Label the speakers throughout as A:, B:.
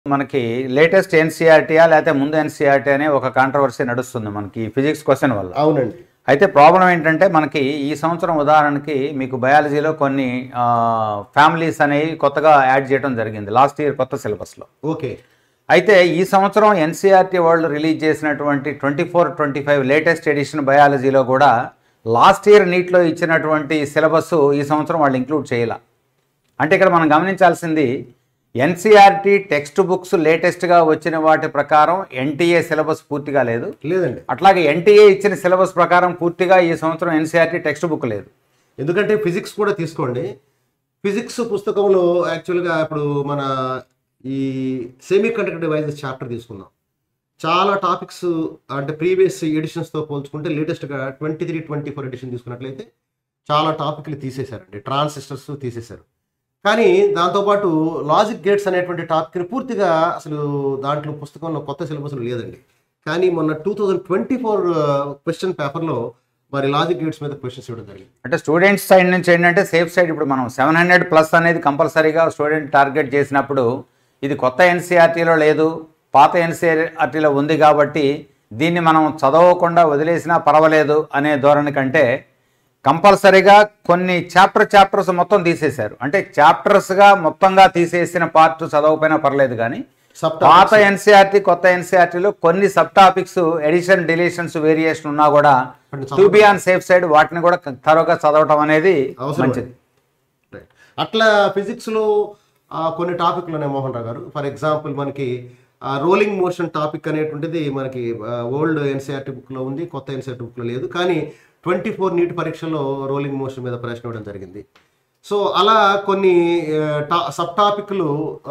A: మనకి లేటెస్ట్ ఎన్సీఆర్టీయా లేకపోతే ముందు ఎన్సీఆర్టీ అనే ఒక కాంట్రవర్సీ నడుస్తుంది మనకి ఫిజిక్స్ క్వశ్చన్ వల్ల
B: అవునండి
A: అయితే ప్రాబ్లం ఏంటంటే మనకి ఈ సంవత్సరం ఉదాహరణకి మీకు బయాలజీలో కొన్ని ఫ్యామిలీస్ అనేవి కొత్తగా యాడ్ చేయడం జరిగింది లాస్ట్ ఇయర్ కొత్త సిలబస్లో
B: ఓకే
A: అయితే ఈ సంవత్సరం ఎన్సీఆర్టీ వరల్డ్ రిలీజ్ చేసినటువంటి twenty four twenty five latest edition బయాలజీలో కూడా లాస్ట్ ఇయర్ నీట్లో ఇచ్చినటువంటి సిలబస్ ఈ సంవత్సరం వాళ్ళు ఇంక్లూడ్ చేయాల అంటే ఇక్కడ మనం గమనించాల్సింది ఎన్సీఆర్టీ టెక్స్ట్ బుక్స్ లేటెస్ట్గా వచ్చిన వాటి ప్రకారం ఎన్టీఏ సిలబస్ పూర్తిగా లేదు
B: లేదండి
A: అట్లాగే ఎన్టీఏ ఇచ్చిన సిలబస్ ప్రకారం పూర్తిగా ఈ సంవత్సరం ఎన్సీఆర్టీ టెక్స్ట్ బుక్ లేదు
B: ఎందుకంటే ఫిజిక్స్ కూడా తీసుకోండి ఫిజిక్స్ పుస్తకంలో యాక్చువల్గా ఇప్పుడు మన ఈ సెమీ కండక్టర్ డివైజెస్ చాప్టర్ తీసుకుందాం చాలా టాపిక్స్ అంటే ప్రీవియస్ ఎడిషన్స్తో పోల్చుకుంటే లేటెస్ట్గా twenty three twenty four edition తీసుకున్నట్లయితే చాలా టాపిక్లు తీసేశారండి ట్రాన్సిస్టర్స్ తీసేశారు కానీ దాంతోపాటు లాజిక్ గేట్స్ అనేటువంటి టాపిక్ని పూర్తిగా అసలు దాంట్లో పుస్తకంలో కొత్త సిలబస్ లేదండి కానీ మొన్న two thousand twenty four question పేపర్లో మరి లాజిక్ గేట్స్ మీద క్వశ్చన్స్ ఇవ్వడం జరిగింది
A: అంటే స్టూడెంట్స్ సైడ్ నుంచి ఏంటంటే సేఫ్ సైడ్ ఇప్పుడు మనం సెవెన్ హండ్రెడ్ ప్లస్ అనేది కంపల్సరీగా స్టూడెంట్ టార్గెట్ చేసినప్పుడు ఇది కొత్త ఎన్సీఆర్టీలో లేదు పాత ఎన్సీఆర్టీలో ఉంది కాబట్టి దీన్ని మనం చదవకుండా వదిలేసినా పర్వాలేదు అనే ధోరణి కంటే కంపల్సరీగా కొన్ని చాప్టర్ చాప్టర్స్ మొత్తం తీసేశారు అంటే చాప్టర్స్గా మొత్తంగా తీసేసిన పార్ట్ చదవకపోయినా పర్లేదు కానీ
B: సబ్
A: పాత ఎన్సీఆర్టీ కొత్త ఎన్సీఆర్టీలో కొన్ని sub topics edition deletions variation ఉన్నా కూడా to be on safe side వాటిని కూడా తరోగా చదవటం అనేది
B: అవసరం
A: మంచిది
B: Right. అట్లా ఫిజిక్స్లో కొన్ని టాపిక్లు ఉన్నాయి మోహన్ రావు గారు ఫర్ ఎగ్జాంపుల్ మనకి రోలింగ్ మోషన్ టాపిక్ అనేటువంటిది మనకి ఓల్డ్ ఎన్సీఆర్టీ బుక్లో ఉంది కొత్త ఎన్సీఆర్టీ బుక్లో లేదు కానీ ట్వంటీ ఫోర్ నీట్ పరీక్షలో రోలింగ్ మోషన్ మీద ప్రశ్న ఇవ్వడం జరిగింది సో అలా కొన్ని సబ్ టాపిక్లు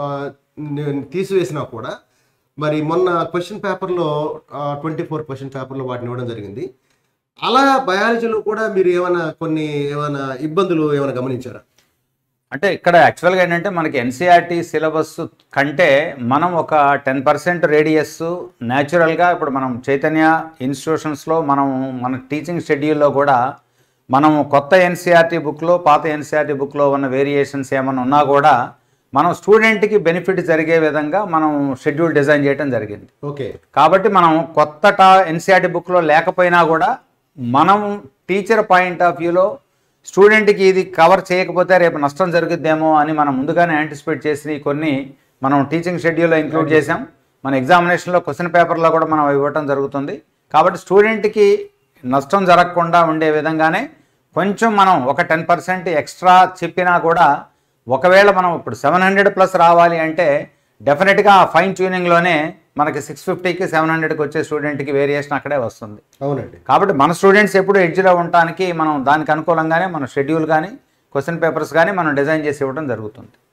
B: తీసివేసినా కూడా మరి మొన్న క్వశ్చన్ పేపర్లో ట్వంటీ ఫోర్ క్వశ్చన్ పేపర్లో వాటిని ఇవ్వడం జరిగింది అలా బయాలజీలో కూడా మీరు ఏమైనా కొన్ని ఏమైనా ఇబ్బందులు ఏమైనా గమనించారా
A: అంటే ఇక్కడ యాక్చువల్గా ఏంటంటే మనకి ఎన్సీఆర్టీ సిలబస్ కంటే మనం ఒక టెన్ పర్సెంట్ రేడియస్ న్యాచురల్గా ఇప్పుడు మనం చైతన్య ఇన్స్టిట్యూషన్స్లో మనం మన టీచింగ్ షెడ్యూల్లో కూడా మనం కొత్త ఎన్సీఆర్టీ బుక్లో పాత ఎన్సీఆర్టీ బుక్లో ఉన్న వేరియేషన్స్ ఏమైనా ఉన్నా కూడా మనం స్టూడెంట్కి బెనిఫిట్ జరిగే విధంగా మనం షెడ్యూల్ డిజైన్ చేయడం జరిగింది
B: ఓకే
A: కాబట్టి మనం కొత్త టా ఎన్సీఆర్టీ బుక్లో లేకపోయినా కూడా మనం టీచర్ పాయింట్ ఆఫ్ వ్యూలో స్టూడెంట్కి ఇది కవర్ చేయకపోతే రేపు నష్టం జరుగుద్దేమో అని మనం ముందుగానే యాంటిసిపేట్ చేసి కొన్ని మనం టీచింగ్ షెడ్యూల్లో ఇంక్లూడ్ చేసాం మన ఎగ్జామినేషన్లో క్వశ్చన్ పేపర్లో కూడా మనం ఇవ్వటం జరుగుతుంది కాబట్టి స్టూడెంట్కి నష్టం జరగకుండా ఉండే విధంగానే కొంచెం మనం ఒక టెన్ పర్సెంట్ ఎక్స్ట్రా చెప్పినా కూడా ఒకవేళ మనం ఇప్పుడు సెవెన్ హండ్రెడ్ ప్లస్ రావాలి అంటే డెఫినెట్గా ఫైన్ ట్యూనింగ్లోనే మనకి సిక్స్ ఫిఫ్టీకి సెవెన్ హండ్రెడ్కి వచ్చే స్టూడెంట్కి వేరియేషన్ అక్కడే వస్తుంది
B: అవునండి
A: కాబట్టి మన స్టూడెంట్స్ ఎప్పుడు ఎడ్జ్లో ఉండటానికి మనం దానికి అనుకూలంగానే మన షెడ్యూల్ కానీ క్వశ్చన్ పేపర్స్ కానీ మనం డిజైన్ చేసి ఇవ్వడం జరుగుతుంది